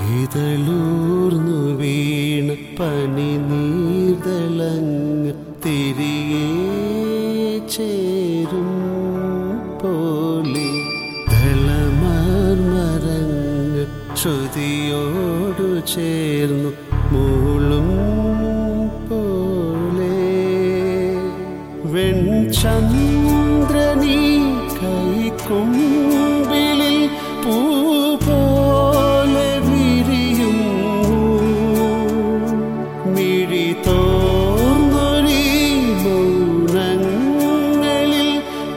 ഇതളൂർന്നു വീണ പനി നീർദളങ്ങ് തിരികെ ചേരും പോലെ ദളമാർമരങ്ങ് ശ്രുതിയോടു ചേർന്നു മൂളും പോലെ വെൺചന്ദ്രനീ കൈക്കുമ്പിളിൽ പൂ പോലെ വിരിയും മിഴി തോർന്നൊരീ മൗനങ്ങളിൽ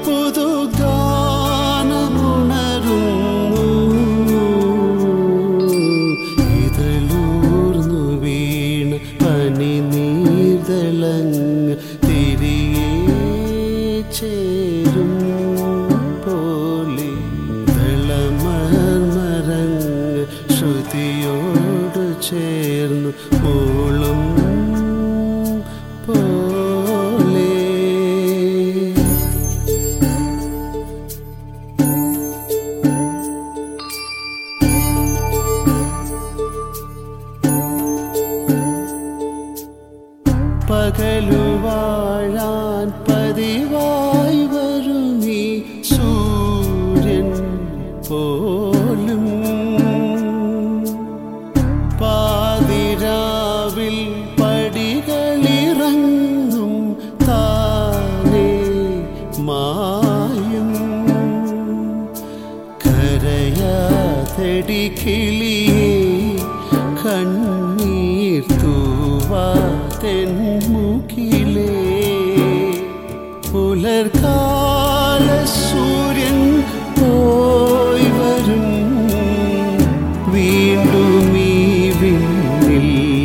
പുതുഗാനമുണരുന്നു ഇതളൂർന്നു വീണ പനി നീർദളങ്ങ് തിരികെ ചേരും പോലെ ദളമർമരങ്ങ് ശ്രുതിയോട് ചേർന്നു മൂളും പോലെ പകലു വാഴാൻ പതിവായി വരുമീ സൂര്യൻ പോലും പാതിരാവിൽ പടികളിറങ്ങും താനേ മായും കരയാതെടി കിളിയേ കണ്ണീർ തൂവാതെന്മുകിലേ പുലർകാല സൂര്യൻ പോയി വരും വീണ്ടും ഈ വിണ്ണിൽ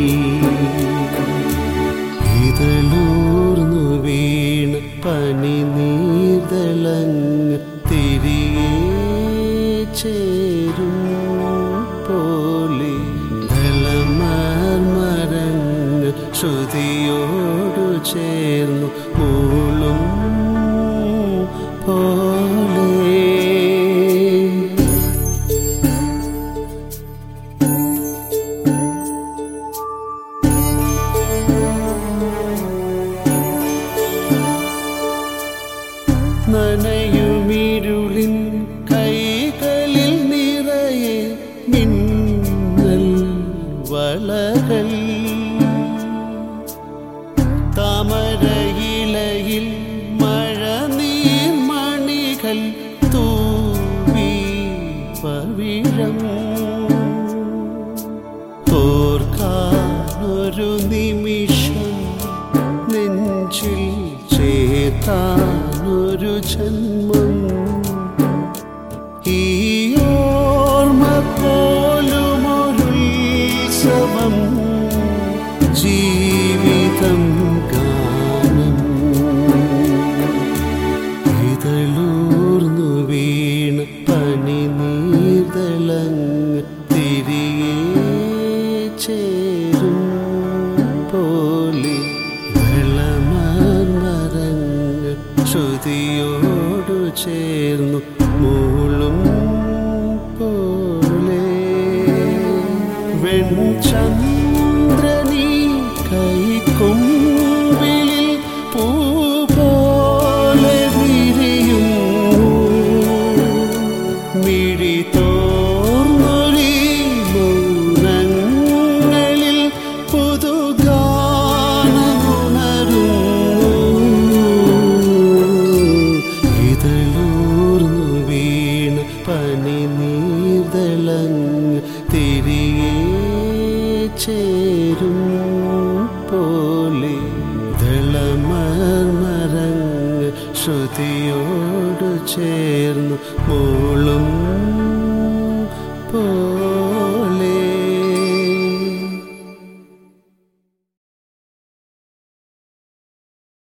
ഇതളൂർന്നു വീണ പനി നീർദളങ്ങ് തിരികെ ചേരും പോലെ ദളമാർമരങ്ങ് ശ്രുതിയോടു ചേർന്നു മൂളും പോലെ നനയുമിരുളിൻ കൈകളിൽ നിറയെ മിന്നൽ വളകൾ താമരയിലയിൽ മഴ നീർമണികൾ തൂവി പവിഴം ഓർക്കാനൊരു നിമിഷം നെഞ്ചിൽ ചേർത്താനൊരു ജന്മം ഈ ഓർമ്മ പോലുമൊരുത്സവം ജീവിതം ഗാനം ഇതളൂർന്നു വീണ പനി നീർദളങ്ങ് തിരികെ ചേരും പോലെ വെള്ളമരങ്ങ് ശ്രുതിയോടു ചേർന്നു മൂളും പോലെ വെൺചന്ദ്രനീ കൈക്കുമ്പിളിൽ പൂ പോലെ വിരിയും മിഴി തോർന്നൊരീ മൗനങ്ങളിൽ പുതുഗാനമുണരുന്നു ഇതളൂർന്നു വീണ പനി നീർദളങ്ങ് തിരികെ ചേരും പോലെ ദളമർമരങ്ങ് ശ്രുതിയോട് ചേർന്നു മൂളും പോ